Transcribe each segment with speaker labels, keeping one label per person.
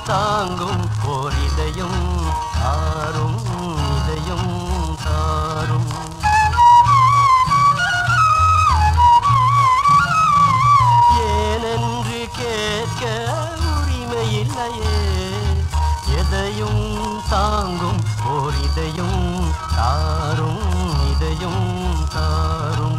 Speaker 1: தாங்கும் ஓர் இதயம் தாரும் இதயம் தாரும் ஏனென்று கேட்க உரிமை இல்லையே எதையும் தாங்கும் ஓர் இதயம் தாரும் இதயம் தாரும்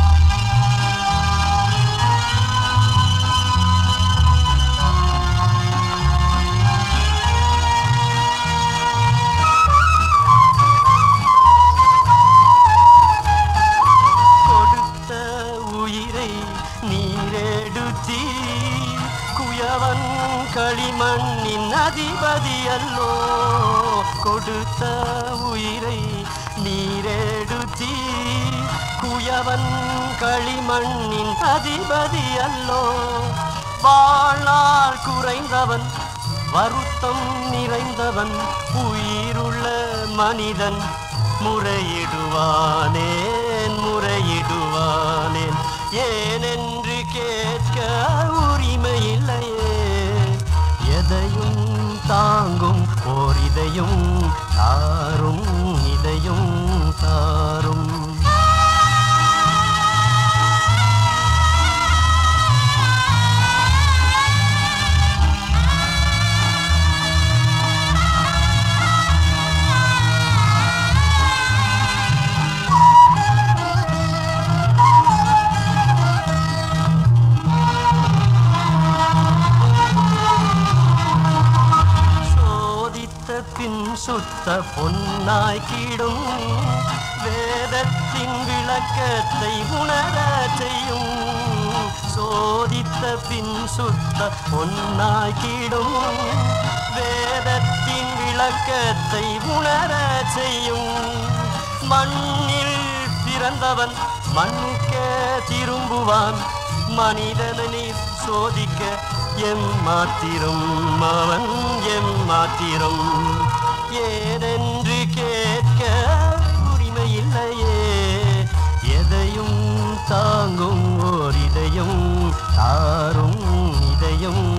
Speaker 1: கொடுத்த உயிரை நீரெடுத்தி குயவன் களிமண்ணின் அதிபதி அல்லோ கொடுத்த உயிரை நீரெடுத்தி குயவன் களிமண்ணின் அதிபதி அல்லோ வாழ்நாள் குறைந்தவன் வருத்தம் நிறைந்தவன் உயிருள்ள மனிதன் முறையிடுவானேன் முறையிடுவானேன் ஏனென்று கேட்க உரிமை இல்லையே எதையும் தாங்கும் ஓர் இதையும் தாரும் இதையும் தாரும் சோதித்த பின் சுத்த பொன்னாய் கீடும் வேதத்தின் விளக்கத்தை உணர செய்யும் சோதித்த பின் சுத்த பொன்னாய் கீடும் வேதத்தின் விளக்கத்தை உணர செய்யும் மண்ணில் பிறந்தவன் மண்ணுக்கே திரும்புவான் மனிதனை சோதிக்க எம்மாத்திரம் அவன் எம்மாத்திரம் ஏனென்று கேட்க உரிமை இல்லையே எதையும் தாங்கும் ஓர் இதயம் தாரும் இதயம்